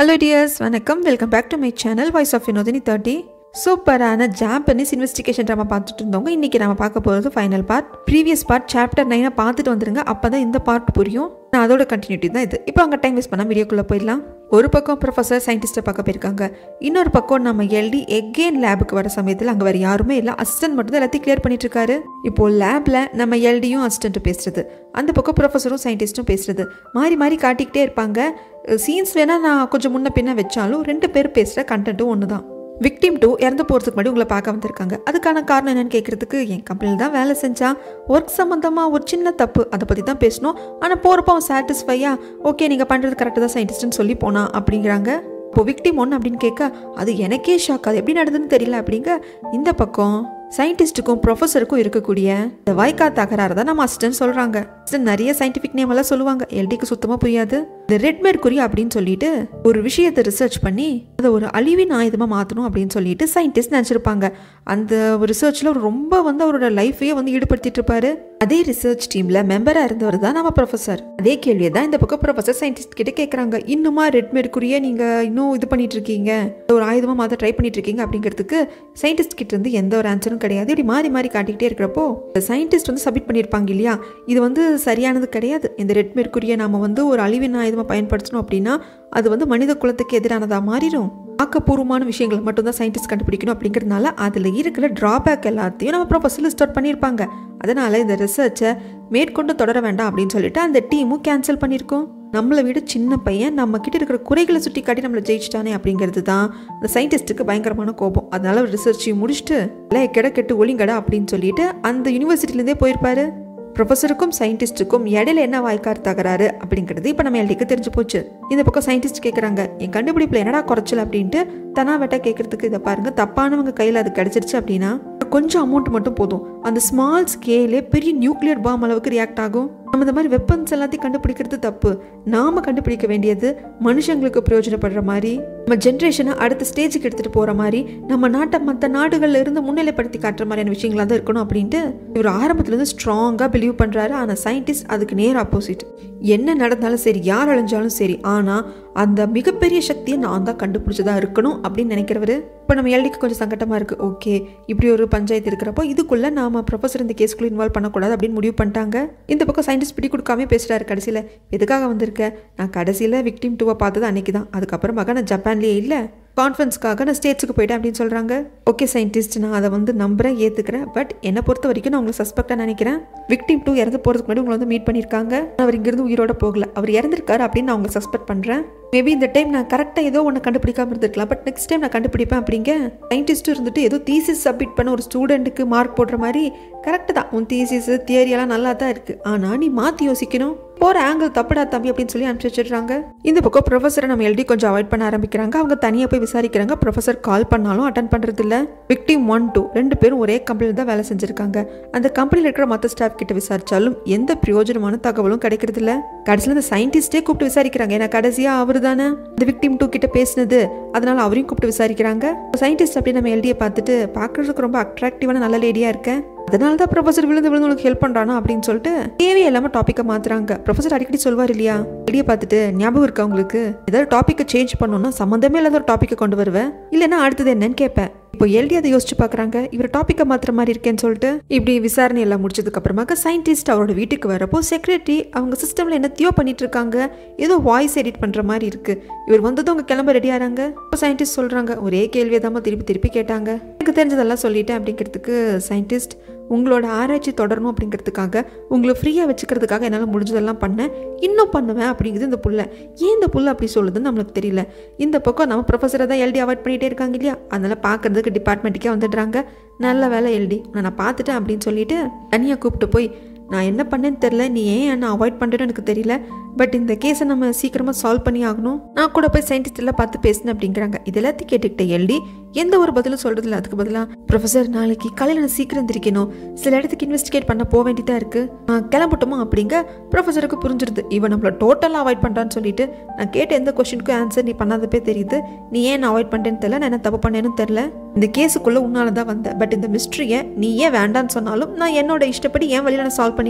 hello dears வணக்கம் welcome back to my channel voice of Vinodhini தேர்ட்டி சூப்பரான ஜாப்பனீஸ் இன்வெஸ்டிகேஷன் ட்ராமா பார்த்துட்டு இருந்தவங்க இன்றைக்கி நம்ம பார்க்க போகிறது final part previous part chapter நைனை பார்த்துட்டு வந்துருங்க அப்போ தான் இந்த பார்ட் புரியும் நான் அதோட கண்டினியூட்டி தான் இது இப்போ அங்கே டைம் வேஸ்ட் பண்ணால் வீடியோக்குள்ளே போயிடலாம் ஒரு பக்கம் ப்ரொஃபஸர் சயின்டிஸ்ட்டை பார்க்க போயிருக்காங்க இன்னொரு பக்கம் நம்ம எல்டி எகெயின் லேபுக்கு வர சமயத்தில் அங்கே வேறு யாருமே இல்லை அசிஸ்டன்ட் மட்டும் தான் எல்லாத்தையும் கிளியர் பண்ணிட்டு இருக்காரு இப்போ லேபில் நம்ம எல்டியும் அசிஸ்டண்ட்டும் பேசுறது அந்த பக்கம் ப்ரொஃபஸரும் சயின்டிஸ்ட்டும் பேசுறது மாறி மாறி காட்டிக்கிட்டே இருப்பாங்க சீன்ஸ் வேணால் நான் கொஞ்சம் முன்ன பின்ன வச்சாலும் ரெண்டு பேர் பேசுகிற கண்டென்ட்டும் ஒன்று தான் விக்டிம் டூ இறந்து போகிறதுக்கு முன்னாடி உங்களை பார்க்க வந்திருக்காங்க அதுக்கான காரணம் என்னன்னு கேட்குறதுக்கு என் கம்பெனியில் தான் வேலை செஞ்சா ஒர்க் சம்மந்தமாக ஒரு சின்ன தப்பு அதை பற்றி தான் பேசணும் ஆனால் போகிறப்ப அவன் சாட்டிஸ்ஃபையா ஓகே நீங்கள் பண்ணுறது கரெக்டாக தான் சயின்டிஸ்ட்னு சொல்லி போனா அப்படிங்கிறாங்க இப்போ விக்டிம் ஒன்று அப்படின்னு கேட்க அது எனக்கே ஷாக் அது எப்படி நடந்ததுன்னு தெரியல அப்படிங்க இந்த பக்கம் சயின்டிஸ்ட்டுக்கும் ப்ரொஃபஸருக்கும் இருக்கக்கூடிய இந்த வாய்க்கா தகராறு தான் நம்ம அசிஸ்டன்ட் சொல்கிறாங்க அசிஸ்டன்ட் நிறைய சயின்டிஃபிக் நேம் எல்லாம் சொல்லுவாங்க எல்டிக்கு சுத்தமாக புரியாது இந்த ரெட் மெர்குரி அப்படின்னு சொல்லிட்டு ஒரு விஷயத்தை ரிசர்ச் பண்ணி அதை ஒரு அழிவின் ஆயுதமாக மாற்றணும் அப்படின்னு சொல்லிட்டு சயின்டிஸ்ட் நினச்சிருப்பாங்க அந்த ஒரு ரிசர்ச்சில் ரொம்ப வந்து அவரோட லைஃபையே வந்து ஈடுபடுத்திட்டு இருப்பாரு அதே ரிசர்ச் டீமில் மெம்பராக இருந்தவர் தான் நம்ம ப்ரொஃபஸர் அதே கேள்வியை தான் இந்த பக்கம் ப்ரொஃபஸர் சயின்டிஸ்ட் கிட்ட கேட்குறாங்க இன்னுமா ரெட் மெர்குரியை நீங்கள் இன்னும் இது பண்ணிட்டு இருக்கீங்க ஒரு ஆயுதமாக மாற்ற ட்ரை பண்ணிட்டு இருக்கீங்க அப்படிங்கிறதுக்கு சயின்டிஸ்ட் கிட்ட இருந்து எந்த ஒரு ஆன்சரும் கிடையாது இப்படி மாறி மாறி காட்டிக்கிட்டே இருக்கிறப்போ சயின்டிஸ்ட் வந்து சப்மிட் பண்ணியிருப்பாங்க இல்லையா இது வந்து சரியானது கிடையாது இந்த ரெட் மெர்குரியை நாம வந்து ஒரு அழிவின் ஆயுதமாக பயன்படுத்தணும் அப்படின்னா அது வந்து மனித குலத்துக்கு எதிரானதாக மாறிடும் ஆக்கப்பூர்வமான விஷயங்களை மட்டும்தான் சயின்டிஸ்ட் கண்டுபிடிக்கணும் அப்படிங்கிறதுனால அதில் இருக்கிற ட்ராபேக் எல்லாத்தையும் நம்ம ப்ரொஃபஸர் லிஸ்ட் அவுட் பண்ணியிருப்பாங்க அதனால் இந்த ரிசர்ச்சை மேற்கொண்டு தொடர வேண்டாம் அப்படின்னு சொல்லிட்டு அந்த டீமும் கேன்சல் பண்ணியிருக்கோம் நம்மளை விட சின்ன பையன் நம்ம கிட்ட இருக்கிற குறைகளை சுட்டி காட்டி நம்மளை ஜெயிச்சிட்டானே அப்படிங்கிறது தான் அந்த சயின்டிஸ்ட்டுக்கு பயங்கரமான கோபம் அதனால ரிசர்ச்சையும் முடிச்சுட்டு இல்லை கெட கெட்டு ஒளிங்கடா அப்படின்னு சொல்லிட்டு அந்த யூனிவர்சிட்டிலேருந்தே போயிருப்பாரு ப்ரொஃபஸருக்கும் சயின்டிஸ்ட்டுக்கும் இடையில என்ன வாய்க்கார் தகராறு அப்படிங்கிறது இப்போ நம்ம எல்டிக்கு தெரிஞ்சு போச்சு இந்த பக்கம் சயின்டிஸ்ட் கேட்குறாங்க என் கண்டுபிடிப்பில் என்னடா குறைச்சல் அப்படின்ட்டு தனா வெட்ட கேட்கறதுக்கு இதை பாருங்க தப்பானவங்க கையில் அது கிடைச்சிருச்சு அப்படின்னா கொஞ்சம் அமௌண்ட் மட்டும் போதும் அந்த ஸ்மால் ஸ்கேலே பெரிய நியூக்ளியர் பாம் அளவுக்கு ரியாக்ட் ஆகும் நம்ம இந்த மாதிரி வெப்பன்ஸ் எல்லாத்தையும் கண்டுபிடிக்கிறது தப்பு நாம கண்டுபிடிக்க வேண்டியது மனுஷங்களுக்கு பிரயோஜனப்படுற மாதிரி நம்ம ஜென்ரேஷனை அடுத்த ஸ்டேஜுக்கு எடுத்துகிட்டு போகிற மாதிரி நம்ம நாட்டை மற்ற நாடுகளில் இருந்து முன்னிலைப்படுத்தி காட்டுற மாதிரியான விஷயங்களா தான் இருக்கணும் அப்படின்ட்டு இவர் ஆரம்பத்துலேருந்து ஸ்ட்ராங்காக பிலீவ் பண்ணுறாரு ஆனால் சயின்டிஸ்ட் அதுக்கு நேர் ஆப்போசிட் என்ன நடந்தாலும் சரி யார் அழிஞ்சாலும் சரி ஆனால் அந்த மிகப்பெரிய சக்தியை நான் தான் கண்டுபிடிச்சதா இருக்கணும் அப்படின்னு நினைக்கிறவர் இப்போ நம்ம எல்டிக்கு கொஞ்சம் சங்கட்டமாக இருக்குது ஓகே இப்படி ஒரு பஞ்சாயத்து இருக்கிறப்போ இதுக்குள்ளே நாம ப்ரொஃபஸர் இந்த கேஸ்க்குள்ளே இன்வால்வ் பண்ணக்கூடாது அப்படின்னு முடிவு பண்ணிட்டாங்க இந்த பக்கம் சயின்டிஸ்ட் பிடி கொடுக்காம பேசுகிறாரு கடைசியில் எதுக்காக வந்திருக்க நான் கடைசியில் விக்டிம் டூவை பார்த்தது அன்னைக்கு தான் அதுக்கப்புறமாக நான் ஜப்பான்லேயே இல்லை கான்ஃபரன்ஸ்க்காக நான் ஸ்டேட்ஸுக்கு போயிட்டேன் அப்படின்னு சொல்கிறாங்க ஓகே சயின்டிஸ்ட் நான் அதை வந்து நம்புறேன் ஏற்றுக்கிறேன் பட் என்னை பொறுத்த வரைக்கும் நான் உங்களை சஸ்பெக்டாக நினைக்கிறேன் விக்டிம் டூ இறந்து போகிறதுக்கு முன்னாடி உங்களை வந்து மீட் பண்ணியிருக்காங்க அவர் இங்கேருந்து உயிரோட போகல அவர் இறந்துருக்காரு அப்படின்னு நான் உங்களை சஸ்பெக்ட் பண்ணுறேன் மேபி இந்த டைம் நான் கரெக்டாக ஏதோ ஒன்று கண்டுபிடிக்காம இருந்திருக்கலாம் பட் நெக்ஸ்ட் டைம் நான் கண்டுபிடிப்பேன் அப்படிங்க சயின்டிஸ்ட்டும் இருந்துட்டு ஏதோ தீசிஸ் சப்மிட் பண்ண ஒரு ஸ்டூடெண்ட்டுக்கு மார்க் போடுற மாதிரி கரெக்டு தான் உன் தீசிஸ் தியரியெல்லாம் நல்லா தான் இருக்குது ஆனால் நீ மாற்றி யோசிக்கணும் போகிற ஆங்கிள் தப்புடா தம்பி அப்படின்னு சொல்லி அனுப்பிச்சு வச்சிடுறாங்க இந்த பக்கம் ப்ரொஃபஸரை நம்ம எல்டி கொஞ்சம் அவாய்ட் பண்ண ஆரம்பிக்கிறாங்க அவங்க தனியாக போய் விசாரிக்கிறாங்க ப்ரொஃபஸர் கால் பண்ணாலும் அட்டன் பண்ணுறது இல்லை விக்டிம் ஒன் டூ ரெண்டு பேரும் ஒரே கம்பெனியில் தான் வேலை செஞ்சுருக்காங்க அந்த கம்பெனியில் இருக்கிற மற்ற ஸ்டாஃப் கிட்ட விசாரிச்சாலும் எந்த பிரயோஜனமான தகவலும் கிடைக்கிறது இல்லை கடைசியில் அந்த சயின்டிஸ்டே கூப்பிட்டு விசாரிக்கிறாங்க ஏன்னா கடைசியாக அவர் தானே இந்த விக்டிம் டூ கிட்ட பேசினது அதனால அவரையும் கூப்பிட்டு விசாரிக்கிறாங்க சயின்டிஸ்ட் அப்படி நம்ம எல்டியை பார்த்துட்டு பார்க்குறதுக்கு ரொம்ப அட்ராக்டிவான நல்ல லேடியாக இருக்கேன் அதனால தான் ப்ரொஃபஸர் விழுந்து விழுந்து உனக்கு ஹெல்ப் பண்ணுறானா அப்படின்னு சொல்லிட்டு தேவையே இல்லாமல் டாப்பிக்கை மாற்றுறாங்க ப்ரொஃபஸர் அடிக்கடி சொல்வார் இல்லையா வெளியே பார்த்துட்டு ஞாபகம் இருக்கா உங்களுக்கு ஏதாவது டாப்பிக்கை சேஞ்ச் பண்ணணும்னா சம்மந்தமே இல்லாத ஒரு டாப்பிக்கை கொண்டு வருவேன் இல்லைன்னா அடுத்தது என்னன்னு கேட்பேன் இப்போ எல்டி அதை யோசிச்சு பார்க்குறாங்க இவர் டாப்பிக்கை மாற்றுற மாதிரி இருக்கேன்னு சொல்லிட்டு இப்படி விசாரணை எல்லாம் முடிச்சதுக்கு அப்புறமாக்க சயின்டிஸ்ட் அவரோட வீட்டுக்கு வரப்போ செக்ரட்டரி அவங்க சிஸ்டமில் என்னத்தையோ பண்ணிட்டு இருக்காங்க ஏதோ வாய்ஸ் எடிட் பண்ணுற மாதிரி இருக்கு இவர் வந்ததும் அவங்க கிளம்ப ரெடி ஆகிறாங்க இப்போ சயின்டிஸ்ட் சொல்கிறாங்க ஒரே கேள்வியை தான் திருப்பி திருப்பி கேட்டாங்க எனக்கு தெரிஞ்சதெல்லாம் சொல்லிட்டேன் அப்படிங்கிறதுக்கு சயின்டிஸ்ட் உங்களோட ஆராய்ச்சி தொடரணும் அப்படிங்கிறதுக்காக உங்களை ஃப்ரீயாக வச்சுக்கிறதுக்காக என்னால் முடிஞ்சதெல்லாம் பண்ணேன் இன்னும் பண்ணுவேன் அப்படிங்கிறது இந்த புள்ள ஏன் இந்த புள்ள அப்படி சொல்லுதுன்னு நம்மளுக்கு தெரியல இந்த பக்கம் நம்ம ப்ரொஃபஸரை தான் எல்டி அவாய்ட் பண்ணிகிட்டே இருக்காங்க இல்லையா அதனால் பார்க்குறதுக்கு டிபார்ட்மெண்ட்டுக்கே வந்துடுறாங்க நல்ல வேலை எல்டி நான் பார்த்துட்டேன் அப்படின்னு சொல்லிட்டு தனியாக கூப்பிட்டு போய் நான் என்ன பண்ணேன்னு தெரில நீ ஏன் என்ன அவாய்ட் பண்ணுறேன்னு எனக்கு தெரியல பட் இந்த கேஸை நம்ம சீக்கிரமாக சால்வ் பண்ணி ஆகணும் நான் கூட போய் சயின்டிஸ்ட் எல்லாம் பார்த்து பேசினேன் அப்படிங்கிறாங்க இது எல்லாத்தையும் கேட்டுக்கிட்ட எல்டி எந்த ஒரு பதிலும் சொல்கிறதில்ல அதுக்கு பதிலாக ப்ரொஃபஸர் நாளைக்கு காலையில் நான் சீக்கிரம் திரிக்கணும் சில இடத்துக்கு இன்வெஸ்டிகேட் பண்ண போக வேண்டியதாக இருக்குது நான் கிளம்பட்டுமா அப்படிங்க ப்ரொஃபஸருக்கு புரிஞ்சிருது இவன் நம்மளை டோட்டலாக அவாய்ட் பண்ணுறான்னு சொல்லிட்டு நான் கேட்ட எந்த கொஸ்டினுக்கும் ஆன்சர் நீ பண்ணாதப்பே தெரியுது நீ ஏன் நான் அவாய்ட் பண்ணுறேன்னு தெரியல நான் என்ன தப்பு பண்ணேன்னு தெரில இந்த கேஸுக்குள்ளே உன்னால தான் வந்தேன் பட் இந்த மிஸ்ட்ரியை நீ ஏன் வேண்டான்னு சொன்னாலும் நான் என்னோட இஷ்டப்படி என் வழியில் நான் சால்வ் பண்ணிப்பேன்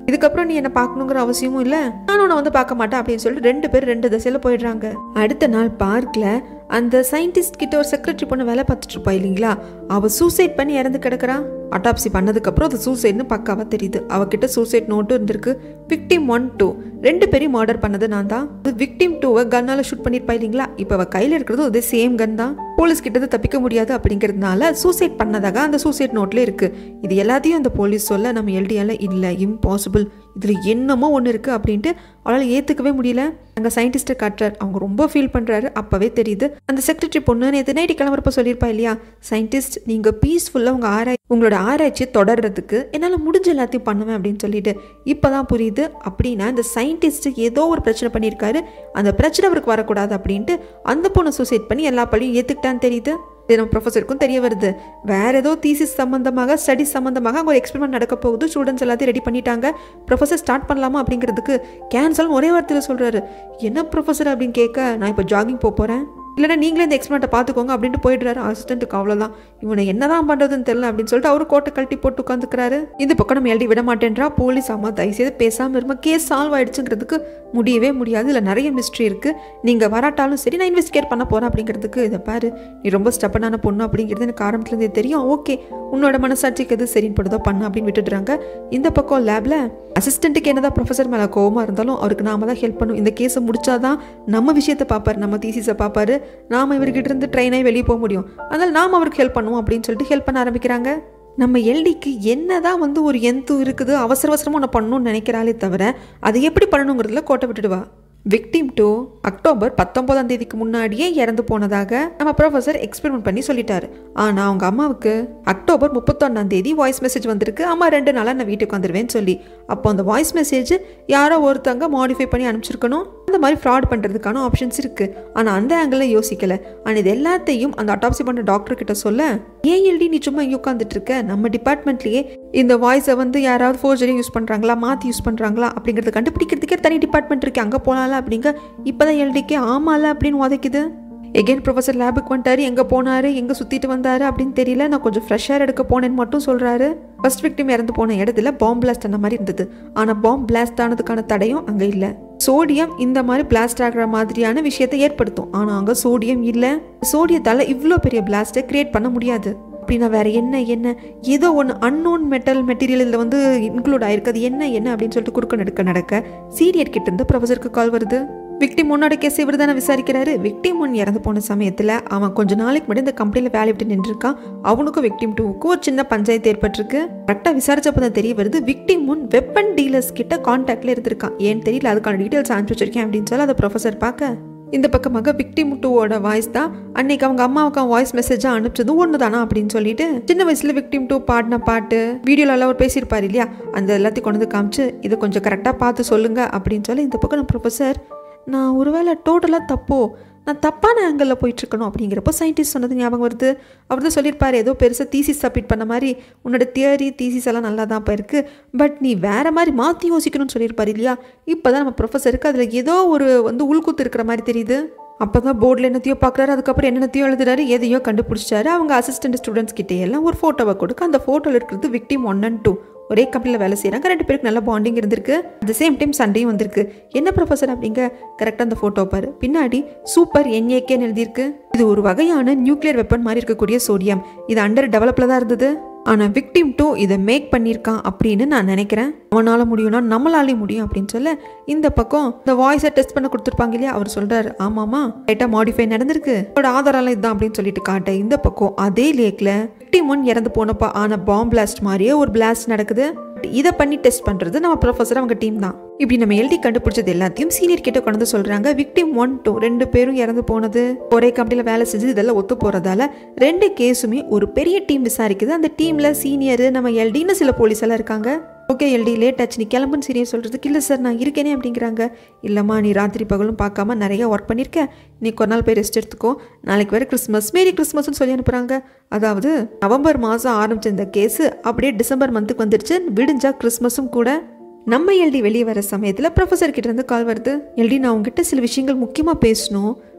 இதுக்கப்புறம் நீ என்ன பார்க்கணுங்கிற அவசியமும் இல்லை நானும் உன்னை வந்து பார்க்க மாட்டேன் அப்படின்னு சொல்லிட்டு ரெண்டு பேர் ரெண்டு திசையில போயிடுறாங்க அடுத்த நாள் பார்க்ல அந்த சயின்டிஸ்ட் கிட்ட ஒரு செக்ரட்டரி பொண்ணு வேலை பார்த்துட்டு இருப்பா இல்லைங்களா அவ சூசைட் பண்ணி இறந்து கிடக்குறா அட்டாப்சி பண்ணதுக்கப்புறம் அது சூசைட்னு பக்காவா தெரியுது அவகிட்ட சூசைட் நோட்டும் இருந்திருக்கு விக்டிம் ஒன் டூ ரெண்டு பேரையும் மர்டர் பண்ணது நான் தான் விக்டிம் டூவை கன்னால ஷூட் பண்ணிருப்பா இல்லைங்களா இப்போ அவ கையில இருக்கிறது அதே சேம் கன் தான் போலீஸ் கிட்ட தப்பிக்க முடியாது அப்படிங்கிறதுனால சூசைட் பண்ணதாக அந்த சூசைட் நோட்ல இருக்கு இது எல்லாத்தையும் அந்த போலீஸ் சொல்ல நம்ம எல்டிஎல்ல இல்லை இம்பாசிபிள் இதில் என்னமோ ஒன்று இருக்குது அப்படின்ட்டு அவளால் ஏற்றுக்கவே முடியல அங்கே சயின்டிஸ்ட்டை காட்டுறார் அவங்க ரொம்ப ஃபீல் பண்ணுறாரு அப்போவே தெரியுது அந்த செக்ரட்டரி பொண்ணு நேற்று நைட்டு கிளம்புறப்ப சொல்லியிருப்பா இல்லையா சயின்டிஸ்ட் நீங்கள் பீஸ்ஃபுல்லாக உங்கள் ஆராய் உங்களோட ஆராய்ச்சியை தொடர்றதுக்கு என்னால் முடிஞ்ச எல்லாத்தையும் பண்ணுவேன் அப்படின்னு சொல்லிட்டு இப்போ தான் புரியுது அப்படின்னா இந்த சயின்டிஸ்ட் ஏதோ ஒரு பிரச்சனை பண்ணியிருக்காரு அந்த பிரச்சனை அவருக்கு வரக்கூடாது அப்படின்ட்டு அந்த பொண்ணை சூசைட் பண்ணி எல்லா பழியும் ஏற்றுக்கிட்டான்னு தெரியுது இது நம்ம ப்ரொஃபஸருக்கும் தெரிய வருது வேற ஏதோ தீசிஸ் சம்மந்தமாக ஸ்டடிஸ் சம்மந்தமாக அங்கே ஒரு எக்ஸ்பெரிமெண்ட் நடக்க போகுது ஸ்டூடெண்ட்ஸ் எல்லாத்தையும் ரெடி பண்ணிட்டாங்க ப்ரொஃபஸர் ஸ்டார்ட் பண்ணலாமா அப்படிங்கிறதுக்கு கேன்சல் ஒரே வார்த்தையில் சொல்கிறாரு என்ன ப்ரொஃபஸர் அப்படின்னு கேட்க நான் இப்போ ஜாகிங் போக போகிறேன் இல்லைன்னா நீங்களே இந்த எக்ஸ்பெரிமெண்ட்டை பார்த்துக்கோங்க அப்படின்ட்டு போயிடுறாரு அசிஸ்டண்ட்டுக்கு அவ்வளோதான் இவனை என்னதான் பண்ணுறதுன்னு தெரியல அப்படின்னு சொல்லிட்டு அவரு கோட்டை கழட்டி போட்டு உட்காந்துக்கிறாரு இந்த பக்கம் நம்ம எழுதி விட மாட்டேன்றா போலீஸ் அம்மா தயவுசெய்து பேசாமல் இருமா கேஸ் சால்வ் ஆயிடுச்சுங்கிறதுக்கு முடியவே முடியாது இதில் நிறைய மிஸ்ட்ரி இருக்குது நீங்கள் வராட்டாலும் சரி நான் இன்வெஸ்டிகேட் பண்ண போகிறேன் அப்படிங்கிறதுக்கு இதை பாரு நீ ரொம்ப ஸ்டப்பனான பொண்ணு அப்படிங்கிறது எனக்கு ஆரம்பத்துலேருந்தே தெரியும் ஓகே உன்னோட மனசாட்சிக்கு எது சரின்னு படுதோ பண்ண அப்படின்னு விட்டுடுறாங்க இந்த பக்கம் லேபில் அசிஸ்டண்ட்டுக்கு என்னதான் ப்ரொஃபஸர் மேலே கோவமாக இருந்தாலும் அவருக்கு நாம தான் ஹெல்ப் பண்ணும் இந்த கேஸை முடிச்சாதான் நம்ம விஷயத்தை பார்ப்பாரு நம்ம தீசிஸை பார்ப்பாரு நாம இவர்கிட்ட இருந்து ட்ரெயினாகி வெளியே போக முடியும் அதனால் நாம் அவருக்கு ஹெல்ப் பண்ணுவோம் அப்படின்னு சொல்லிட்டு ஹெல்ப் பண்ண ஆரம்பிக்கிறாங்க நம்ம எல்டிக்கு என்னதான் வந்து ஒரு எந்து இருக்குது அவசர அவசரமாக ஒன்று பண்ணணும்னு நினைக்கிறாளே தவிர அதை எப்படி பண்ணணுங்கிறதுல கோட்டை விட்டுடுவா விக்டிம் டூ அக்டோபர் பத்தொன்பதாம் தேதிக்கு முன்னாடியே இறந்து போனதாக நம்ம ப்ரொஃபஸர் எக்ஸ்பெரிமெண்ட் பண்ணி சொல்லிட்டாரு ஆனால் அவங்க அம்மாவுக்கு அக்டோபர் முப்பத்தொன்னாம் தேதி வாய்ஸ் மெசேஜ் வந்திருக்கு அம்மா ரெண்டு நாளாக நான் வீட்டுக்கு வந்துடுவேன்னு சொல்லி அப்போ அந்த வாய்ஸ் மெசேஜ் யாரோ ஒருத்தங்க மாடிஃபை பண்ணி அனுப்பிச்சிருக்கணும் அந்த மாதிரி ஃப்ராட் பண்ணுறதுக்கான ஆப்ஷன்ஸ் இருக்குது ஆனால் அந்த ஆங்கிளில் யோசிக்கல ஆனால் இது எல்லாத்தையும் அந்த அட்டாப்சி பண்ண டாக்டர் கிட்ட சொல்ல ஏன் எல்டி நீ சும்மா இங்கே உட்காந்துட்டு இருக்க நம்ம டிபார்ட்மெண்ட்லேயே இந்த வாய்ஸை வந்து யாராவது ஃபோர்ஜரி யூஸ் பண்ணுறாங்களா மாற்றி யூஸ் பண்ணுறாங்களா அப்படிங்கிறத கண்டுபிடிக்கிறதுக்கே தனி டிபார்ட்மெண்ட் இருக்கு அங்கே போகலாம்ல அப்படிங்க இப்போ தான் எல்டிக்கே ஆமால அப்படின்னு உதைக்குது எகெயின் ப்ரொஃபஸர் லேபுக்கு வந்துட்டாரு எங்கே போனாரு எங்கே சுற்றிட்டு வந்தாரு அப்படின்னு தெரியல நான் கொஞ்சம் ஃப்ரெஷ்ஷாக எடுக்க போனேன்னு மட்டும் சொல்கிறாரு ஃபர்ஸ்ட் விக்டிம் இறந்து போன இடத்துல பாம்பு பிளாஸ்ட் ஆன மாதிரி இருந்தது ஆனால் பாம்பு பிளாஸ்ட் ஆனதுக்கான தடையும் அங்கே இல்லை சோடியம் இந்த மாதிரி பிளாஸ்ட் ஆகிற மாதிரியான விஷயத்தை ஏற்படுத்தும் ஆனால் அங்கே சோடியம் இல்லை சோடியத்தால் இவ்வளோ பெரிய பிளாஸ்ட்டை கிரியேட் பண்ண முடியாது அப்படின்னா வேற என்ன என்ன ஏதோ ஒன்று அன்னோன் மெட்டல் மெட்டீரியல் இதில் வந்து இன்க்ளூட் ஆயிருக்கு அது என்ன என்ன அப்படின்னு சொல்லிட்டு குறுக்க நடக்க நடக்க சீரியட் கிட்ட இருந்து ப்ரொஃபஸருக்கு கால் வருது விக்டிம் ஒன்னோட கேஸ் இவர் தானே விசாரிக்கிறாரு விக்டிம் ஒன் இறந்து போன சமயத்தில் அவன் கொஞ்ச நாளைக்கு முன்னாடி இந்த கம்பெனியில் வேலை விட்டு நின்றுருக்கான் அவனுக்கும் விக்டிம் டூவுக்கும் ஒரு சின்ன பஞ்சாயத்து ஏற்பட்டிருக்கு கரெக்டாக விசாரிச்சப்போ தான் தெரிய வருது விக்டிம் ஒன் வெப்பன் டீலர்ஸ் கிட்ட கான்டாக்ட்ல இருந்திருக்கான் ஏன்னு தெரியல அதுக்கான டீட்டெயில்ஸ் அனுப்பிச்சு வச்சிருக்கேன் அப்படின்னு சொல்லி அதை ப்ரொஃபஸர் பார்க்க இந்த பக்கமாக விக்டிம் டூவோட வாய்ஸ் தான் அன்னைக்கு அவங்க அம்மாவுக்கு அவன் வாய்ஸ் மெசேஜாக அனுப்பிச்சது ஒன்று தானா அப்படின்னு சொல்லிட்டு சின்ன வயசுல விக்டிம் டூ பாடின பாட்டு வீடியோல அவர் பேசியிருப்பார் இல்லையா அந்த எல்லாத்தையும் கொண்டு வந்து காமிச்சு இதை கொஞ்சம் கரெக்டாக பார்த்து சொல்லுங்க அப்படின்னு சொல்லி இந்த பக்கம் ப்ரொஃபஸர் நான் ஒருவேளை டோட்டலாக தப்போ நான் தப்பான ஆங்கிளில் போயிட்டுருக்கணும் அப்படிங்கிறப்போ சயின்டிஸ்ட் சொன்னது ஞாபகம் வருது அவர் தான் சொல்லியிருப்பார் ஏதோ பெருசாக தீசிஸ் சப்மிட் பண்ண மாதிரி உன்னோட தியரி தீசிஸ் எல்லாம் நல்லா தான் இப்போ இருக்குது பட் நீ வேற மாதிரி மாற்றி யோசிக்கணும்னு சொல்லியிருப்பார் இல்லையா இப்போ தான் நம்ம ப்ரொஃபஸருக்கு அதில் ஏதோ ஒரு வந்து உள்குத்து இருக்கிற மாதிரி தெரியுது அப்போ தான் போர்டில் என்னத்தையோ பார்க்குறாரு அதுக்கப்புறம் என்னென்னத்தையோ எழுதுறாரு எதையோ கண்டுபிடிச்சாரு அவங்க அசிஸ்டன்ட் ஸ்டூடெண்ட்ஸ் கிட்டே எல்லாம் ஒரு ஃபோட்டோவை கொடுக்க அந்த ஃபோட்டோவில் இருக்கிறது விக்டிம் ஒன் அண்ட் டூ ஒரே கம்பெனியில் வேலை செய்கிறாங்க ரெண்டு பேருக்கு நல்ல பாண்டிங் இருந்திருக்கு அட் சேம் டைம் சண்டையும் வந்திருக்கு என்ன ப்ரொஃபஸர் அப்படிங்க கரெக்டாக அந்த ஃபோட்டோ பாரு பின்னாடி சூப்பர் என்ஏகேன்னு எழுதியிருக்கு இது ஒரு வகையான நியூக்ளியர் வெப்பன் மாதிரி இருக்கக்கூடிய சோடியம் இது அண்டர் டெவலப்பில் தான் இருந்தது ஆனால் விக்டிம் டூ இதை மேக் பண்ணியிருக்கான் அப்படின்னு நான் நினைக்கிறேன் அவனால் முடியும்னா நம்மளாலே முடியும் அப்படின்னு சொல்ல இந்த பக்கம் இந்த வாய்ஸை டெஸ்ட் பண்ண கொடுத்துருப்பாங்க இல்லையா அவர் சொல்கிறார் ஆமாமா லைட்டாக மாடிஃபை நடந்திருக்கு அவரோட ஆதாரம்லாம் இதுதான் அப்படின்னு சொல்லிட்டு காட்ட இந்த பக்கம் அதே லேக்கில் விக்டிம் ஒன் இறந்து போனப்போ ஆன பாம் பிளாஸ்ட் மாதிரியே ஒரு பிளாஸ்ட் நடக்குது இதை பண்ணி டெஸ்ட் பண்ணுறது நம்ம ப்ரொஃபஸர் அவங்க டீம் தான் இப்படி நம்ம எழுதி கண்டுபிடிச்சது எல்லாத்தையும் சீனியர் கிட்ட கொண்டு வந்து சொல்கிறாங்க விக்டிம் ஒன் டூ ரெண்டு பேரும் இறந்து போனது ஒரே கம்பெனியில் வேலை செஞ்சு இதெல்லாம் ஒத்து போகிறதால ரெண்டு கேஸுமே ஒரு பெரிய டீம் விசாரிக்குது அந்த டீமில் சீனியர் நம்ம எல்டின்னு சில போலீஸ் எல்லாம் இருக்காங்க ஓகே எல்டி லேட் ஆச்சு நீ கிளம்புன்னு சீனியர் சொல்கிறதுக்கு இல்லை சார் நான் இருக்கேனே அப்படிங்கிறாங்க இல்லைம்மா நீ ராத்திரி பகலும் பார்க்காம நிறைய ஒர்க் பண்ணியிருக்க நீ ஒரு நாள் போய் ரெஸ்ட் எடுத்துக்கோ நாளைக்கு வேறு கிறிஸ்மஸ் மேரி கிறிஸ்மஸ்னு சொல்லி அனுப்புகிறாங்க அதாவது நவம்பர் மாதம் ஆரம்பிச்ச இந்த கேஸு அப்படியே டிசம்பர் மந்த்துக்கு வந்துடுச்சு விடிஞ்சா கிறிஸ்மஸும் கூட நம்ம எல்டி வெளியே வர சமயத்தில் ப்ரொஃபஸர் கிட்ட இருந்து கால் வருது எல்டி நான் உங்ககிட்ட சில விஷயங்கள் முக்கியமாக பேசணும்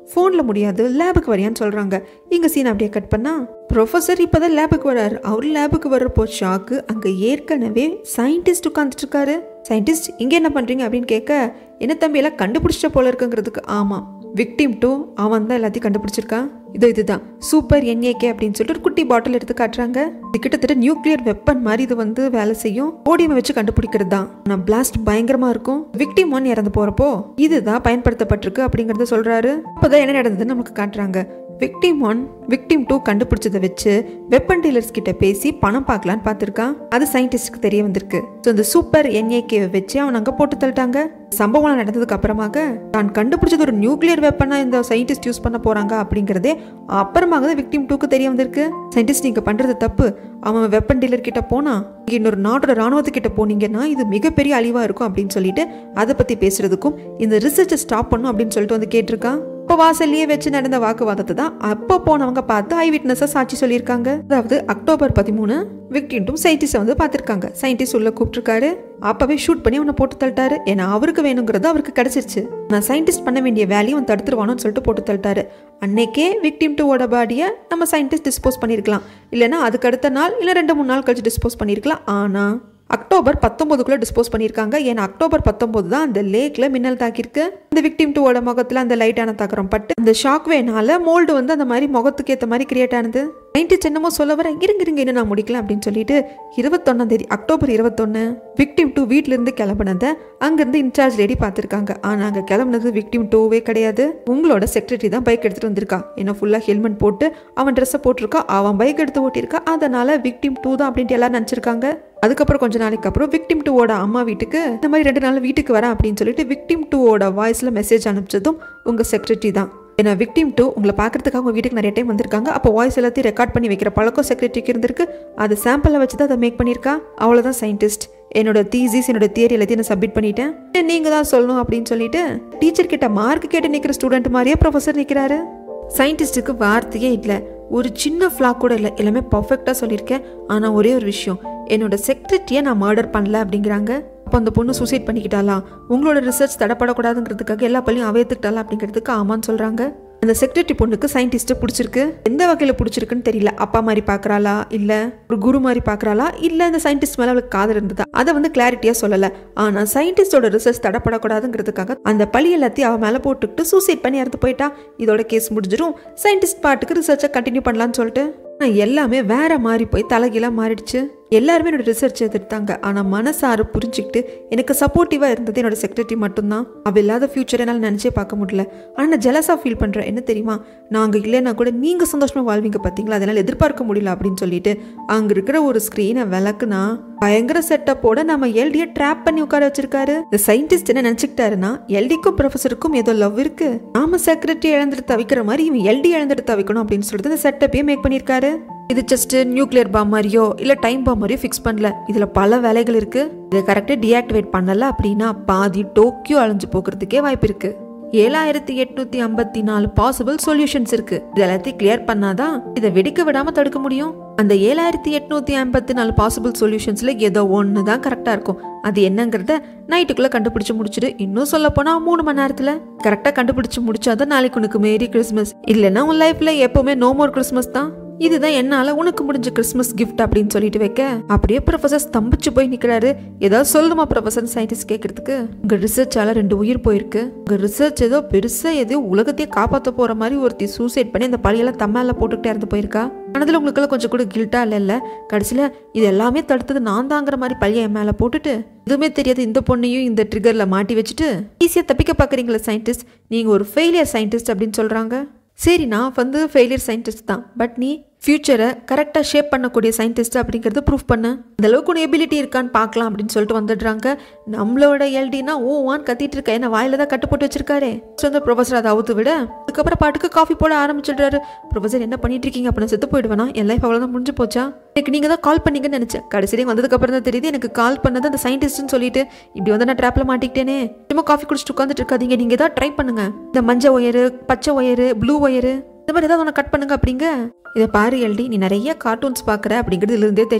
ஃபோனில் முடியாது லேபுக்கு வரியான்னு சொல்கிறாங்க இங்கே சீன் அப்படியே கட் பண்ணா ப்ரொஃபஸர் இப்போ தான் லேபுக்கு வராரு அவர் லேபுக்கு வர்றப்போ ஷாக்கு அங்கே ஏற்கனவே சயின்டிஸ்ட் உட்காந்துட்டு இருக்காரு சயின்டிஸ்ட் இங்கே என்ன பண்ணுறீங்க அப்படின்னு கேட்க என்ன தம்பி எல்லாம் கண்டுபிடிச்ச போல இருக்குங்கிறதுக்கு ஆமாம் விக்டிம் டூ அவன் தான் எல்லாத்தையும் கண்டுபிடிச்சிருக்கான் இதோ இதுதான் சூப்பர் என்ஏகே அப்படின்னு சொல்லிட்டு ஒரு குட்டி பாட்டில் எடுத்து காட்டுறாங்க இது கிட்டத்தட்ட நியூக்ளியர் வெப்பன் மாதிரி இது வந்து வேலை செய்யும் ஓடியம் வச்சு கண்டுபிடிக்கிறது தான் ஆனால் பிளாஸ்ட் பயங்கரமா இருக்கும் விக்டிம் ஒன் இறந்து போறப்போ இதுதான் பயன்படுத்தப்பட்டிருக்கு அப்படிங்கறத சொல்றாரு அப்போதான் என்ன நடந்ததுன்னு நமக்கு காட்டுறாங்க விக்டிம் ஒன் விக்டிம் டூ கண்டுபிடிச்சதை வச்சு வெப்பன் டீலர்ஸ் கிட்ட பேசி பணம் பார்க்கலான்னு பார்த்துருக்கான் அது சயின்டிஸ்டுக்கு தெரிய வந்திருக்கு ஸோ இந்த சூப்பர் என்ஏகே வச்சு அவன் அங்கே போட்டு தள்ளிட்டாங்க சம்பவம் நடந்ததுக்கு அப்புறமாக தான் கண்டுபிடிச்சது ஒரு நியூக்ளியர் வெப்பனா இந்த சயின்டிஸ்ட் யூஸ் பண்ண போறாங்க அப்படிங்கிறதே அப்புறமாக தான் விக்டிம் டூக்கு தெரிய வந்திருக்கு சயின்டிஸ்ட் நீங்க பண்றது தப்பு அவன் வெப்பன் டீலர் கிட்ட போனா இங்க இன்னொரு நாட்டோட ராணுவத்துக்கிட்ட போனீங்கன்னா இது மிகப்பெரிய அழிவா இருக்கும் அப்படின்னு சொல்லிட்டு அதை பத்தி பேசுறதுக்கும் இந்த ரிசர்ச்சை ஸ்டாப் பண்ணும் அப்படின்னு சொல்லிட்டு வந்து கேட்டிருக்கான் இப்போ வாசல்லையே வச்சு நடந்த வாக்குவாதத்தை தான் அப்போ போனவங்க பார்த்து ஐ விட்னஸை சாட்சி சொல்லியிருக்காங்க அதாவது அக்டோபர் பதிமூணு விக்டின்ட்டும் சயின்டிஸ்டை வந்து பார்த்துருக்காங்க சயின்டிஸ்ட் உள்ள கூப்பிட்டுருக்காரு அப்பவே ஷூட் பண்ணி அவனை போட்டு தள்ளிட்டாரு ஏன்னா அவருக்கு வேணுங்கிறது அவருக்கு கிடைச்சிருச்சு நான் சயின்டிஸ்ட் பண்ண வேண்டிய வேலையை அவன் தடுத்துருவானோன்னு சொல்லிட்டு போட்டு தள்ளிட்டாரு அன்னைக்கே விக்டிம் டூவோட பாடியை நம்ம சயின்டிஸ்ட் டிஸ்போஸ் பண்ணியிருக்கலாம் இல்லைன்னா அதுக்கு அடுத்த நாள் இல்லை ரெண்டு மூணு நாள் கழிச்சு டிஸ்போஸ் பண்ணியிருக்கலாம் ஆனால் அக்டோபர் பத்தொன்பதுக்குள்ள டிஸ்போஸ் பண்ணியிருக்காங்க ஏன்னா அக்டோபர் பத்தொன்பது தான் அந்த லேக்ல மின்னல் தாக்கியிருக்கு இந்த விக்டிம் டூவோட முகத்துல அந்த லைட்டான தாக்குறம் பட்டு அந்த ஷாக் வேனால மோல்டு வந்து அந்த மாதிரி முகத்துக்கு ஏற்ற மாதிரி கிரியேட் ஆனது நைன்டி சின்னமோ சொல்ல வர இருங்க இருங்க இன்னும் நான் முடிக்கலாம் அப்படின்னு சொல்லிட்டு இருபத்தொன்னாம் தேதி அக்டோபர் இருபத்தொன்னு விக்டிம் டூ வீட்ல இருந்து கிளம்புனதை அங்கிருந்து இன்சார்ஜ் லேடி பார்த்துருக்காங்க ஆனா அங்க கிளம்புனது விக்டிம் டூவே கிடையாது உங்களோட செக்ரட்டரி தான் பைக் எடுத்துட்டு வந்திருக்கா ஏன்னா ஃபுல்லா ஹெல்மெட் போட்டு அவன் ட்ரெஸ்ஸை போட்டிருக்கா அவன் பைக் எடுத்து ஓட்டியிருக்கா அதனால விக்டிம் டூ தான் அப்படின்ட்டு எல்லாரும் நினச்சிருக்காங்க அதுக்கப்புறம் கொஞ்ச நாளைக்கு அப்புறம் விக்டிம் டூவோட அம்மா வீட்டுக்கு இந்த மாதிரி ரெண்டு நாள் வீட்டுக்கு வரேன் அப்படின்னு சொல்லிட்டு விக்டிம் டூவோட வாய்ஸ்ல மெசேஜ் அனுப்பிச்சதும் உங்க செக்ரட்டரி தான் ஏன்னா விக்டிம் டூ உங்களை பார்க்கறதுக்காக உங்கள் வீட்டுக்கு நிறைய டைம் வந்திருக்காங்க அப்போ வாய்ஸ் எல்லாத்தையும் ரெக்கார்ட் பண்ணி வைக்கிற பழக்கம் செக்ரட்டரிக்கு இருந்திருக்கு அது சாம்பிளை வச்சு தான் அதை மேக் பண்ணியிருக்கா அவ்வளோதான் சயின்டிஸ்ட் என்னோட தீசிஸ் என்னோட தியரி எல்லாத்தையும் நான் சப்மிட் பண்ணிட்டேன் நீங்கள் தான் சொல்லணும் அப்படின்னு சொல்லிட்டு டீச்சர் கிட்ட மார்க் கேட்டு நிற்கிற ஸ்டூடெண்ட் மாதிரியே ப்ரொஃபஸர் நிற்கிறாரு சயின்டிஸ்ட்டுக்கு வார்த்தையே இல்லை ஒரு சின்ன ஃப்ளா கூட இல்லை எல்லாமே பர்ஃபெக்டாக சொல்லியிருக்கேன் ஆனால் ஒரே ஒரு விஷயம் என்னோட செக்ரட்டரியை நான் மர்டர் பண்ணல அப்படிங்கிறாங்க அப்போ அந்த பொண்ணு சூசைட் பண்ணிக்கிட்டாளா உங்களோட ரிசர்ச் தடப்படக்கூடாதுங்கிறதுக்காக எல்லா பள்ளியும் அவையத்துக்கிட்டாளா அப்படிங்கிறதுக்கு ஆமான்னு சொல்கிறாங்க அந்த செக்ரட்டரி பொண்ணுக்கு சயின்டிஸ்ட்டை பிடிச்சிருக்கு எந்த வகையில் பிடிச்சிருக்குன்னு தெரியல அப்பா மாதிரி பார்க்குறாளா இல்லை ஒரு குரு மாதிரி பார்க்குறாளா இல்லை இந்த சயின்டிஸ்ட் மேலே அவளுக்கு காதல் இருந்ததா அதை வந்து கிளாரிட்டியாக சொல்லலை ஆனால் சயின்டிஸ்டோட ரிசர்ச் தடப்படக்கூடாதுங்கிறதுக்காக அந்த பழி எல்லாத்தையும் அவன் மேலே போட்டுக்கிட்டு சூசைட் பண்ணி இறந்து போயிட்டா இதோட கேஸ் முடிஞ்சிடும் சயின்டிஸ்ட் பாட்டுக்கு ரிசர்ச்சை கண்டினியூ பண்ணலான்னு சொல்லிட்டு ஆனால் எல்லாமே வேற மாதிரி போய் தலைகீழாக மாறிடுச்சு எல்லாருமே என்னோட ரிசர்ச் எதிர்த்தாங்க ஆனால் மனசார புரிஞ்சுக்கிட்டு எனக்கு சப்போர்ட்டிவாக இருந்தது என்னோட செக்ரட்டரி மட்டும்தான் அவள் இல்லாத ஃபியூச்சர் என்னால் நினச்சே பார்க்க முடியல ஆனால் நான் ஜெலஸாக ஃபீல் பண்ணுறேன் என்ன தெரியுமா நாங்கள் இல்லைன்னா கூட நீங்கள் சந்தோஷமாக வாழ்வீங்க பார்த்தீங்களா அதனால் எதிர்பார்க்க முடியல அப்படின்னு சொல்லிட்டு அங்கே இருக்கிற ஒரு ஸ்க்ரீனை விளக்குனா பயங்கர செட்டப்போட நம்ம எல்டியை ட்ராப் பண்ணி உட்கார வச்சிருக்காரு இந்த சயின்டிஸ்ட் என்ன நினச்சிக்கிட்டாருன்னா எல்டிக்கும் ப்ரொஃபஸருக்கும் ஏதோ லவ் இருக்கு நாம செக்ரட்டரி இழந்துட்டு தவிக்கிற மாதிரி இவன் எல்டி இழந்துட்டு தவிக்கணும் அப்படின்னு சொல்லிட்டு இந்த செட்டப்பையே மேக் பண்ணியிருக்காரு இது ஜஸ்ட் நியூக்ளியர் பாம் மாதிரியோ இல்லை டைம் பாம் மாதிரியோ ஃபிக்ஸ் பண்ணல இதில் பல வேலைகள் இருக்கு இதை கரெக்டாக டீஆக்டிவேட் பண்ணல அப்படின்னா பாதி டோக்கியோ அழிஞ்சு போகிறதுக்கே வாய்ப்பு இருக்கு ஏழாயிரத்தி எட்நூத்தி ஐம்பத்தி நாலு பாசிபிள் சொல்யூஷன்ஸ் இருக்கு இது எல்லாத்தையும் கிளியர் பண்ணாதான் இதை வெடிக்க விடாம தடுக்க முடியும் அந்த ஏழாயிரத்தி எட்நூத்தி ஐம்பத்தி நாலு பாசிபிள் சொல்யூஷன்ஸ்ல ஏதோ ஒன்று தான் கரெக்டா இருக்கும் அது என்னங்கிறத நைட்டுக்குள்ள கண்டுபிடிச்சு முடிச்சிடு இன்னும் சொல்ல போனா மூணு மணி நேரத்துல கரெக்டா கண்டுபிடிச்சு முடிச்சாதான் நாளைக்கு உனக்கு மேரி கிறிஸ்மஸ் இல்லைன்னா உன் லைஃப்ல எப்பவுமே நோ மோர் கிறிஸ்மஸ் தான் இதுதான் என்னால உனக்கு முடிஞ்ச கிறிஸ்மஸ் கிஃப்ட் அப்படின்னு சொல்லிட்டு வைக்க அப்படியே ப்ரொஃபசர் ஸ்தம்பிச்சு போய் நிக்கிறாரு ஏதாவது சொல்லுமா ப்ரொஃபசர் சயின்டிஸ்ட் கேட்கறதுக்கு உங்க ரிசர்ச்சால ரெண்டு உயிர் போயிருக்கு உங்க ரிசர்ச் ஏதோ பெருசா ஏதோ உலகத்தையே காப்பாற்ற போற மாதிரி ஒருத்தி சூசைட் பண்ணி அந்த பழியெல்லாம் தம்மால போட்டுக்கிட்டே இருந்து போயிருக்கா மனதில் உங்களுக்கெல்லாம் கொஞ்சம் கூட கில்ட்டா இல்லை இல்லை கடைசியில் இது எல்லாமே தடுத்தது நான் தாங்கிற மாதிரி பழிய என் மேலே போட்டுட்டு எதுவுமே தெரியாது இந்த பொண்ணையும் இந்த ட்ரிகரில் மாட்டி வச்சுட்டு ஈஸியாக தப்பிக்க பார்க்குறீங்களா சயின்டிஸ்ட் நீங்கள் ஒரு ஃபெயிலியர் சயின்டிஸ்ட் அப்படின்னு சொல்கிறாங்க சரி நான் வந்து ஃபெயிலியர் சயின்டிஸ்ட் தான் பட் நீ ஃப்யூச்சரை கரெக்டாக ஷேப் பண்ணக்கூடிய சயின்டிஸ்ட் அப்படிங்கிறத ப்ரூஃப் பண்ண அந்த அளவுக்கு உனக்கு எபிலிட்டி இருக்கான்னு பார்க்கலாம் அப்படின்னு சொல்லிட்டு வந்துடுறாங்க நம்மளோட எல்டினா ஓ வான் கத்திட்டு இருக்க என்ன வாயில தான் கட்டு போட்டு வச்சிருக்காரு ஸோ அந்த ப்ரொஃபஸர் அதை அவுத்து விட அதுக்கப்புறம் பாட்டுக்கு காஃபி போட ஆரம்பிச்சிடுறாரு ப்ரொஃபஸர் என்ன பண்ணிட்டு இருக்கீங்க அப்போ நான் செத்து போயிடுவேனா என் லைஃப் அவ்வளோதான் முடிஞ்சு போச்சா எனக்கு நீங்கள் தான் கால் பண்ணீங்கன்னு நினச்சேன் கடைசியிலே வந்ததுக்கப்புறம் தான் தெரியுது எனக்கு கால் பண்ணது அந்த சயின்டிஸ்ட்னு சொல்லிட்டு இப்படி வந்து நான் ட்ராப்பில் மாட்டிக்கிட்டேனே சும்மா காஃபி குடிச்சிட்டு உட்காந்துட்டு இருக்காதீங்க நீங்கள் தான் ட்ரை பண்ணுங்க இந்த மஞ்சள் ஒயரு பச்சை ஒயரு ப்ளூ ஒயரு இந்த மாதிரி ஏதாவது ஒன்று கட் பண்ணுங்க அப்படிங்க இதை பாரு எல்டி நீ நிறைய கார்ட்டூன்ஸ் பார்க்குற அப்படிங்கிறது இதுலேருந்தே தெரியுது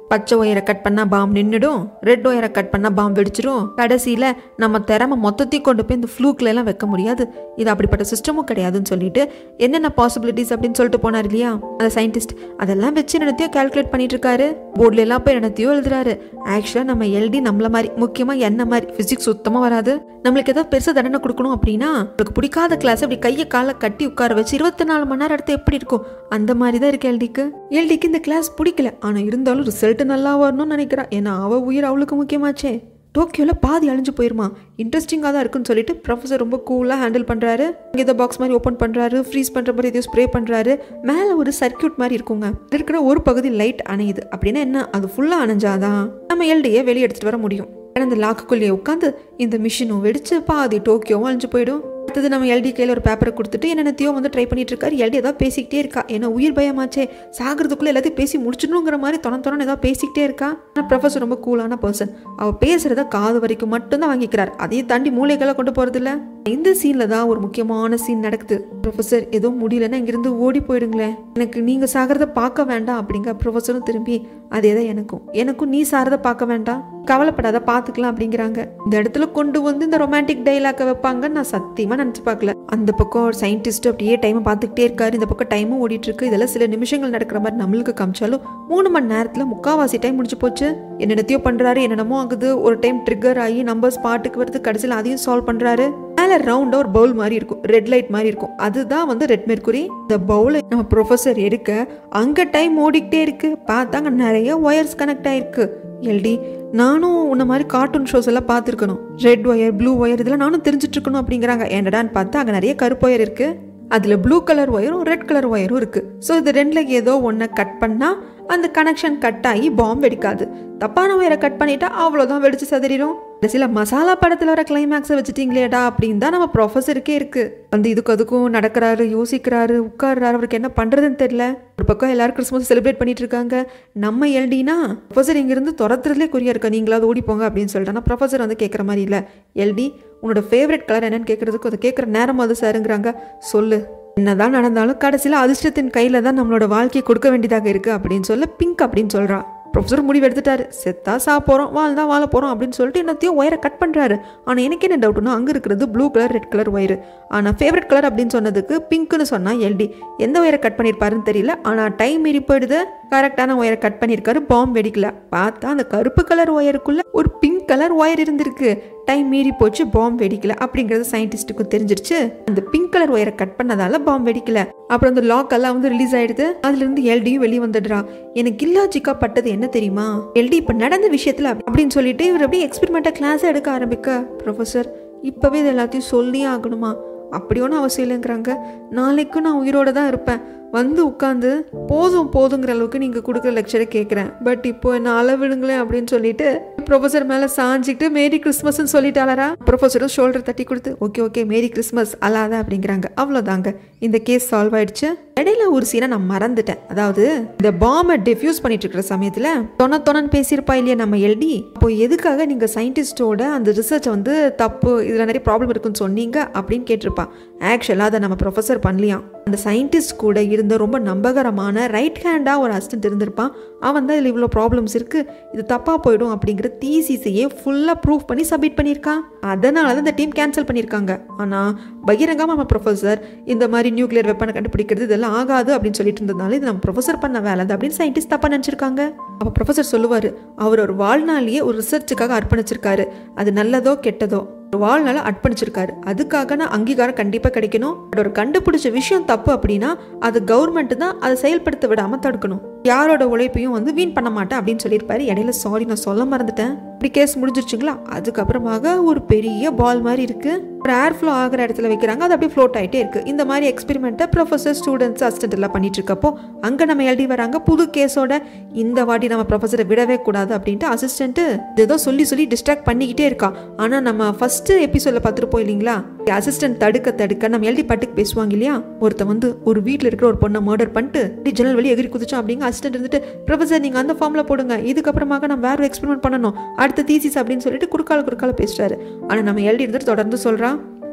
பச்சை ஒயரை கட் பண்ணா பாம் நின்றுடும் ரெட் ஒயரை கட் பண்ணா பாம் வெடிச்சிடும் கடைசியில் நம்ம திறமை மொத்தத்தையும் கொண்டு போய் இந்த ஃப்ளூக்ல எல்லாம் வைக்க முடியாது இது அப்படிப்பட்ட சிஸ்டமும் கிடையாதுன்னு சொல்லிட்டு என்னென்ன பாசிபிலிட்டிஸ் அப்படின்னு சொல்லிட்டு போனார் இல்லையா அந்த சயின்டிஸ்ட் அதெல்லாம் வச்சு என்னத்தையோ கால்குலேட் பண்ணிட்டு இருக்காரு போர்டில் எல்லாம் போய் என்னத்தையோ எழுதுறாரு ஆக்சுவலாக நம்ம எல்டி நம்மள மாதிரி முக்கியமாக என்ன மாதிரி ஃபிசிக்ஸ் சுத்தமாக வராது நம்மளுக்கு ஏதாவது பெருசாக தண்டனை கொடுக்கணும் அப்படின்னா உங்களுக்கு பிடிக்காத கிளாஸ் அப்படி கையை காலை கட்டி உட்கார வச்சு இருபத்தி நாலு மணி நேரம் எடுத்து எப்படி இருக்கும் அந்த மாதிரி தான் இருக்கு எல்டிக்கு எல்டிக்கு இந்த கிளாஸ் பிடிக்கல ஆனால் இருந்தாலும் ரிசல்ட் நல்லா வரணும்னு நினைக்கிறா ஏன்னா அவ உயிர் அவளுக்கு முக்கியமாச்சே டோக்கியோவில் பாதி அழிஞ்சு போயிருமா இன்ட்ரெஸ்டிங்காக தான் இருக்குன்னு சொல்லிட்டு ப்ரொஃபஸர் ரொம்ப கூலாக ஹேண்டில் பண்ணுறாரு இங்கே ஏதோ பாக்ஸ் மாதிரி ஓப்பன் பண்ணுறாரு ஃப்ரீஸ் பண்ணுற மாதிரி எதையோ ஸ்ப்ரே பண்ணுறாரு மேலே ஒரு சர்க்கியூட் மாதிரி இருக்குங்க இதுல இருக்கிற ஒரு பகுதி லைட் அணையுது அப்படின்னா என்ன அது ஃபுல்லாக அணைஞ்சாதான் நம்ம எல்டியை வெளியே எடுத்துகிட்டு வர முடியும் ஆனா இந்த லாக்குக்குள்ளேயே உட்காந்து இந்த மிஷினும் வெடிச்சு பாதி டோக்கியோவும் அழிஞ்சு போயிடும் அடுத்தது நம்ம எல்டி கையில் ஒரு பேப்பரை கொடுத்துட்டு என்னென்னத்தையோ வந்து ட்ரை பண்ணிட்டு இருக்காரு எல்டி ஏதாவது பேசிக்கிட்டே இருக்கா ஏன்னா உயிர் பயமாச்சே சாகிறதுக்குள்ளே எல்லாத்தையும் பேசி முடிச்சிடணுங்கிற மாதிரி தொண தொணன்னு ஏதாவது பேசிக்கிட்டே இருக்கா ஆனால் ப்ரொஃபஸர் ரொம்ப கூலான பர்சன் அவள் பேசுகிறத காது வரைக்கும் மட்டும்தான் வாங்கிக்கிறார் அதையும் தாண்டி மூளைகளை கொண்டு போகிறது இல்ல இந்த சீனில் தான் ஒரு முக்கியமான சீன் நடக்குது ப்ரொஃபஸர் ஏதோ முடியலன்னா இங்கிருந்து ஓடி போயிடுங்களேன் எனக்கு நீங்கள் சாகிறத பார்க்க வேண்டாம் அப்படிங்க ப்ரொஃபஸரும் திரும்பி அதே தான் எனக்கும் எனக்கும் நீ சாகிறத பார்க்க வேண்டாம் கவலைப்படாத பார்த்துக்கலாம் அப்படிங்கிறாங்க இந்த இடத்துல கொண்டு வந்து இந்த ரொமான்டிக் டைலாக்கை வைப்பாங்கன்னு நான் சத்தியமாக நினச்சி பார்க்கல அந்த பக்கம் ஒரு சயின்டிஸ்ட் அப்படியே டைமை பார்த்துக்கிட்டே இருக்காரு இந்த பக்கம் டைமும் ஓடிட்டு இருக்கு இதெல்லாம் சில நிமிஷங்கள் நடக்கிற மாதிரி நம்மளுக்கு காமிச்சாலும் மூணு மணி நேரத்தில் முக்காவாசி டைம் முடிஞ்சு போச்சு என்னென்னத்தையோ பண்ணுறாரு என்னென்னமோ ஆகுது ஒரு டைம் ட்ரிகர் ஆகி நம்பர்ஸ் பாட்டுக்கு வருது கடைசியில் அதையும் சால்வ் பண்ணுறாரு மேலே ரவுண்டாக ஒரு பவுல் மாதிரி இருக்கும் ரெட் லைட் மாதிரி இருக்கும் அதுதான் வந்து ரெட் மெர்க்குரி இந்த பவுலை நம்ம ப்ரொஃபஸர் எடுக்க அங்கே டைம் ஓடிக்கிட்டே இருக்கு பார்த்தாங்க நிறைய ஒயர்ஸ் கனெக்ட் ஆயிருக்கு எல்டி நானும் உன்ன மாதிரி கார்ட்டூன் ஷோஸ் எல்லாம் பார்த்துருக்கணும் ரெட் ஒயர் ப்ளூ ஒயர் இதெல்லாம் நானும் தெரிஞ்சுட்டு இருக்கணும் அப்படிங்கிறாங்க என்னடான்னு பார்த்தா அங்கே நிறைய கருப்பு ஒயர் இருக்கு அதில் ப்ளூ கலர் ஒயரும் ரெட் கலர் ஒயரும் இருக்கு ஸோ இது ரெண்டில் ஏதோ ஒன்றை கட் பண்ணால் அந்த கனெக்ஷன் கட் ஆகி பாம்பு வெடிக்காது தப்பான ஒயரை கட் பண்ணிட்டா அவ்வளோதான் வெடிச்சு சதறிடும் கடைசியில் மசாலா படத்தில் வர கிளைமேக்ஸை வச்சுட்டீங்களேடா அப்படின்னு தான் நம்ம ப்ரொஃபஸருக்கே இருக்கு வந்து இதுக்கு அதுக்கும் நடக்கிறாரு யோசிக்கிறாரு உட்கார்றாரு அவருக்கு என்ன பண்ணுறதுன்னு தெரியல ஒரு பக்கம் எல்லாரும் கிறிஸ்மஸ் செலிப்ரேட் பண்ணிட்டு இருக்காங்க நம்ம எல்டினா ப்ரொஃபஸர் இங்கிருந்து துரத்துறதுலே குறியா இருக்கா நீங்களாவது ஓடி போங்க அப்படின்னு சொல்லிட்டு ஆனால் ப்ரொஃபஸர் வந்து கேட்குற மாதிரி இல்லை எல்டி உன்னோட ஃபேவரட் கலர் என்னன்னு கேட்குறதுக்கு அதை கேட்குற நேரம் அது சாருங்கிறாங்க சொல்லு என்னதான் நடந்தாலும் கடைசியில் அதிர்ஷ்டத்தின் கையில் தான் நம்மளோட வாழ்க்கையை கொடுக்க வேண்டியதாக இருக்குது அப்படின்னு சொல்ல பிங்க் அப்படின்னு சொல்கிறா ப்ரொஃபஸர் முடிவு எடுத்துட்டாரு செத்தா சா போகிறோம் வாழ்ந்தா வாழ போகிறோம் அப்படின்னு சொல்லிட்டு என்னத்தையும் ஒயரை கட் பண்ணுறாரு ஆனால் எனக்கு என்ன டவுட்னா அங்கே இருக்கிறது blue colour red colour wire ஆனால் ஃபேவரட் கலர் அப்படின்னு சொன்னதுக்கு பிங்க்னு சொன்னால் எல்டி எந்த ஒயரை கட் பண்ணியிருப்பாருன்னு தெரியல ஆனால் டைம் மீறி போயிடுது கரெக்டான ஒயரை கட் பண்ணியிருக்காரு பாம்பு வெடிக்கல பார்த்தா அந்த கருப்பு கலர் ஒயருக்குள்ள ஒரு பிங்க் கலர் ஒயர் இருந்திருக்கு டைம் மீறி போச்சு பாம்பு வெடிக்கல அப்படிங்கிறது சயின்டிஸ்ட்டுக்கும் தெரிஞ்சிருச்சு அந்த பிங்க் கலர் ஒயரை கட் பண்ணதால பாம்பு வெடிக்கல அப்புறம் அந்த லாக் எல்லாம் வந்து ரிலீஸ் ஆயிடுது அதுல இருந்து எல்டியும் வெளியே வந்துடுறா எனக்கு இல்லாஜிக்கா பட்டது என்ன தெரியுமா எல்டி இப்ப நடந்த விஷயத்துல அப்படின்னு சொல்லிட்டு இவர் அப்படியே எக்ஸ்பெரிமெண்ட்டா கிளாஸ் எடுக்க ஆரம்பிக்க ப்ரொஃபசர் இப்பவே இது எல்லாத்தையும் சொல்லியே ஆகணுமா அப்படி ஒன்றும் அவசியம் இல்லைங்கிறாங்க நாளைக்கும் நான் உயிரோட தான் இருப்பேன் வந்து உட்காந்து போதும் போதுங்கிற அளவுக்கு நீங்கள் கொடுக்குற லெக்சரை கேட்குறேன் பட் இப்போ என்ன அளவிடுங்களேன் அப்படின்னு சொல்லிட்டு ப்ரொஃபஸர் மேலே சாஞ்சிக்கிட்டு மேரி கிறிஸ்மஸ்ன்னு சொல்லிட்டாளரா ப்ரொஃபஸரும் ஷோல்டர் தட்டி கொடுத்து ஓகே ஓகே மேரி கிறிஸ்மஸ் அல்லாத அப்படிங்கிறாங்க அவ்வளோதாங்க இந்த கேஸ் சால்வ் ஆயிடுச்சு இடையில ஒரு சீனை நான் மறந்துட்டேன் அதாவது இந்த பாம்பை டிஃப்யூஸ் பண்ணிட்டு இருக்கிற சமயத்தில் தொண தொணன்னு பேசியிருப்பா இல்லையா நம்ம எல்டி அப்போ எதுக்காக நீங்கள் சயின்டிஸ்டோட அந்த ரிசர்ச்சை வந்து தப்பு இதில் நிறைய ப்ராப்ளம் இருக்குன்னு சொன்னீங்க அப்படின்னு கேட்டிருப்பா ஆக்சுவலாக அதை நம்ம ப்ரொஃபஸர் பண்ணலையாம் அந்த சயின்டிஸ்ட் கூட இருந்த ரொம்ப நம்பகரமான ரைட் ஹேண்டாக ஒரு அசிஸ்டன்ட் இருந்திருப்பான் அவன் தான் இதில் இவ்வளோ ப்ராப்ளம்ஸ் இருக்குது இது தப்பாக போயிடும் அப்படிங்கிற தீசிஸையே ஃபுல்லாக ப்ரூஃப் பண்ணி சப்மிட் பண்ணியிருக்கான் அதனால தான் இந்த டீம் கேன்சல் பண்ணியிருக்காங்க ஆனால் பகிரங்கமாக நம்ம ப்ரொஃபஸர் இந்த மாதிரி நியூக்ளியர் வெப்பனை கண்டுபிடிக்கிறது இதெல்லாம் ஆகாது அப்படின்னு சொல்லிட்டு இருந்ததுனால இது நம்ம ப்ரொஃபஸர் பண்ண வேலை தான் அப்படின்னு சயின்டிஸ்ட் தப்பாக நினச்சிருக்காங்க அப்போ ப்ரொஃபஸர் சொல்லுவார் அவர் ஒரு வாழ்நாளையே ஒரு ரிசர்ச்சுக்காக அர்ப்பணிச்சிருக்காரு அது நல்லதோ கெட்டதோ ஒரு வாழ்நாள அர்ப்பணிச்சிருக்காரு அதுக்காக நான் அங்கீகாரம் கண்டிப்பாக கிடைக்கணும் பட் ஒரு கண்டுபிடிச்ச விஷயம் தப்பு அப்படின்னா அது கவர்மெண்ட் தான் அதை செயல்படுத்த விடாமல் தடுக்கணும் யாரோட உழைப்பையும் வந்து வீண் பண்ண மாட்டேன் அப்படின்னு சொல்லியிருப்பாரு இடையில சாரி நான் சொல்ல மறந்துட்டேன் இப்படி கேஸ் முடிஞ்சிருச்சுங்களா அதுக்கப்புறமாக ஒரு பெரிய பால் மாதிரி இருக்கு ஒரு ஏர் ஃப்ளோ ஆகிற இடத்துல வைக்கிறாங்க அது அப்படியே ஃப்ளோட் ஆகிட்டே இருக்கு இந்த மாதிரி எக்ஸ்பெரிமெண்ட்டை ப்ரொஃபஸர் ஸ்டூடெண்ட்ஸ் அசிஸ்டன்ட் எல்லாம் பண்ணிட்டு இருக்கப்போ அங்கே நம்ம எழுதி வராங்க புது கேஸோட இந்த வாட்டி நம்ம ப்ரொஃபஸரை விடவே கூடாது அப்படின்ட்டு அசிஸ்டன்ட்டு ஏதோ சொல்லி சொல்லி டிஸ்ட்ராக்ட் பண்ணிக்கிட்டே இருக்கா ஆனால் நம்ம ஃபர்ஸ்ட் எபிசோட்ல பார்த்துருப்போம் இல்லைங்களா அசிஸ்டன்ட் தடுக்க தடுக்க நம்ம எழுதி பட்டுக்கு பேசுவாங்க இல்லையா ஒருத்த வந்து ஒரு வீட்டில் இருக்கிற ஒரு பொண்ணை மர்டர் பண்ணிட்டு இப்படி ஜன்னல் வெளியே எகிரி குதிச்சோம் அப்படிங்க அசிஸ்டன்ட் இருந்துட்டு ப்ரொஃபஸர் நீங்கள் அந்த ஃபார்மில் போடுங்க இதுக்கப்புறமாக நம்ம வேற ஒரு எக்ஸ்பெரிமெண்ட் பண்ணணும் அடுத்த தீசிஸ் அப்படின்னு சொல்லிட்டு குறுக்கால குறுக்கால பேசுறாரு ஆனால் நம்ம எழுதி இருந்துட்டு தொடர்ந்து சொல்கிறான்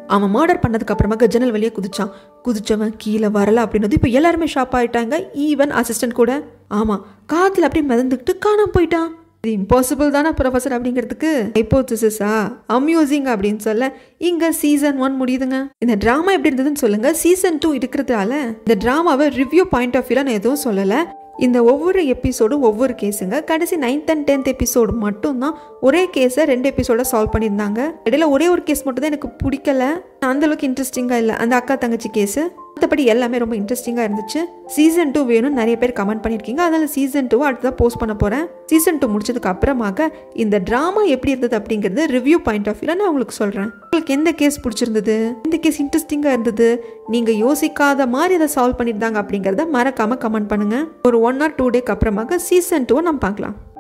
அவன் மர்டர் பண்ணதுக்கு அப்புறமா ஜன்னல் வழியே குதிச்சான் குதிச்சவன் கீழே வரல அப்படின்னது இப்போ எல்லாருமே ஷாப் ஆயிட்டாங்க ஈவன் அசிஸ்டன்ட் கூட ஆமாம் காத்துல அப்படியே மிதந்துக்கிட்டு காணாம போயிட்டான் இது இம்பாசிபிள் தானே ப்ரொஃபஸர் அப்படிங்கிறதுக்கு ஹைப்போதிசிஸா அம்யூசிங் அப்படின்னு சொல்ல இங்க சீசன் ஒன் முடியுதுங்க இந்த ட்ராமா எப்படி இருந்ததுன்னு சொல்லுங்க சீசன் டூ இருக்கிறதால இந்த ட்ராமாவை ரிவ்யூ பாயிண்ட் ஆஃப் வியூல நான் எதுவும் சொல்லலை இந்த ஒவ்வொரு எபிசோடும் ஒவ்வொரு கேஸுங்க கடைசி நைன்த் அண்ட் டென்த் எபிசோடு மட்டும்தான் ஒரே கேஸை ரெண்டு எபிசோட சால்வ் பண்ணியிருந்தாங்க இடையில ஒரே ஒரு கேஸ் மட்டும் தான் எனக்கு பிடிக்கல அந்த அளவுக்கு இன்ட்ரெஸ்டிங்காக இல்லை அந்த அக்கா தங்கச்சி கேஸு மற்றபடி எல்லாமே ரொம்ப இன்ட்ரெஸ்டிங்காக இருந்துச்சு சீசன் டூ வேணும்னு நிறைய பேர் கமெண்ட் பண்ணியிருக்கீங்க அதனால சீசன் டூ அடுத்ததான் போஸ்ட் பண்ண போகிறேன் சீசன் டூ முடிச்சதுக்கு அப்புறமாக இந்த ட்ராமா எப்படி இருந்தது அப்படிங்கிறது ரிவ்யூ பாயிண்ட் ஆஃப் வியூவில் நான் உங்களுக்கு சொல்கிறேன் உங்களுக்கு எந்த கேஸ் பிடிச்சிருந்தது எந்த கேஸ் இன்ட்ரெஸ்டிங்காக இருந்தது நீங்கள் யோசிக்காத மாதிரி அதை சால்வ் பண்ணியிருந்தாங்க அப்படிங்கிறத மறக்காமல் கமெண்ட் பண்ணுங்கள் ஒரு ஒன் ஆர் டூ டேக்கு அப்புறமாக சீசன் டூவை நம்ம பார்க்கலாம்